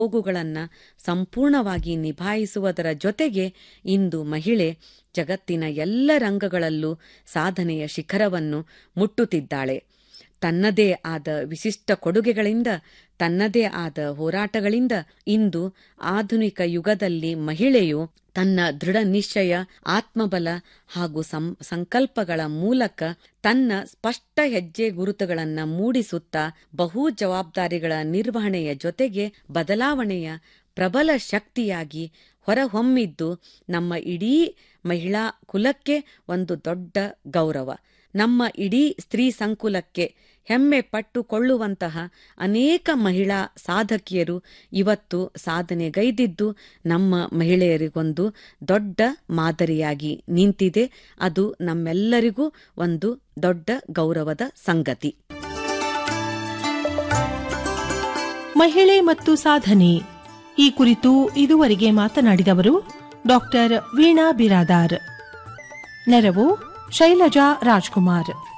ಹೋಗುಗಳನ್ನು ಸಂಪೂರ್ಣವಾಗಿ ನಿಭಾಯಿಸುವುದರ ಜೊತೆಗೆ ಇಂದು ಮಹಿಳೆ ಜಗತ್ತಿನ ಎಲ್ಲ ರಂಗಗಳಲ್ಲೂ ಸಾಧನೆಯ ಶಿಖರವನ್ನು ಮುಟ್ಟುತ್ತಿದ್ದಾಳೆ ತನ್ನದೇ ಆದ ವಿಶಿಷ್ಟ ಕೊಡುಗೆಗಳಿಂದ ತನ್ನದೇ ಆದ ಹೋರಾಟಗಳಿಂದ ಇಂದು ಆಧುನಿಕ ಯುಗದಲ್ಲಿ ಮಹಿಳೆಯು ತನ್ನ ದೃಢ ನಿಶ್ಚಯ ಆತ್ಮಬಲ ಹಾಗೂ ಸಂ- ಸಂಕಲ್ಪಗಳ ಮೂಲಕ ತನ್ನ ಸ್ಪಷ್ಟ ಹೆಜ್ಜೆ ಗುರುತುಗಳನ್ನು ಮೂಡಿಸುತ್ತಾ ಬಹು ಜವಾಬ್ದಾರಿಗಳ ನಿರ್ವಹಣೆಯ ಜೊತೆಗೆ ಬದಲಾವಣೆಯ ಪ್ರಬಲ ಶಕ್ತಿಯಾಗಿ ಹೊರಹೊಮ್ಮಿದ್ದು ನಮ್ಮ ಇಡೀ ಮಹಿಳಾ ಕುಲಕ್ಕೆ ಒಂದು ದೊಡ್ಡ ಗೌರವ ನಮ್ಮ ಇಡೀ ಸ್ತ್ರೀ ಸಂಕುಲಕ್ಕೆ ಹೆಮ್ಮೆ ಪಟ್ಟುಕೊಳ್ಳುವಂತಹ ಅನೇಕ ಮಹಿಳಾ ಸಾಧಕಿಯರು ಇವತ್ತು ಸಾಧನೆಗೈದಿದ್ದು ನಮ್ಮ ಮಹಿಳೆಯರಿಗೊಂದು ದೊಡ್ಡ ಮಾದರಿಯಾಗಿ ನಿಂತಿದೆ ಅದು ನಮ್ಮೆಲ್ಲರಿಗೂ ಒಂದು ದೊಡ್ಡ ಗೌರವದ ಸಂಗತಿ ಮಹಿಳೆ ಮತ್ತು ಸಾಧನೆ ಈ ಕುರಿತು ಇದುವರೆಗೆ ಮಾತನಾಡಿದವರು ಡಾಕ್ಟರ್ ವೀಣಾ ಬಿರಾದಾರ್ ನೆರವು ಶೈಲಜಾ ರಾಜ್ಕುಮಾರ್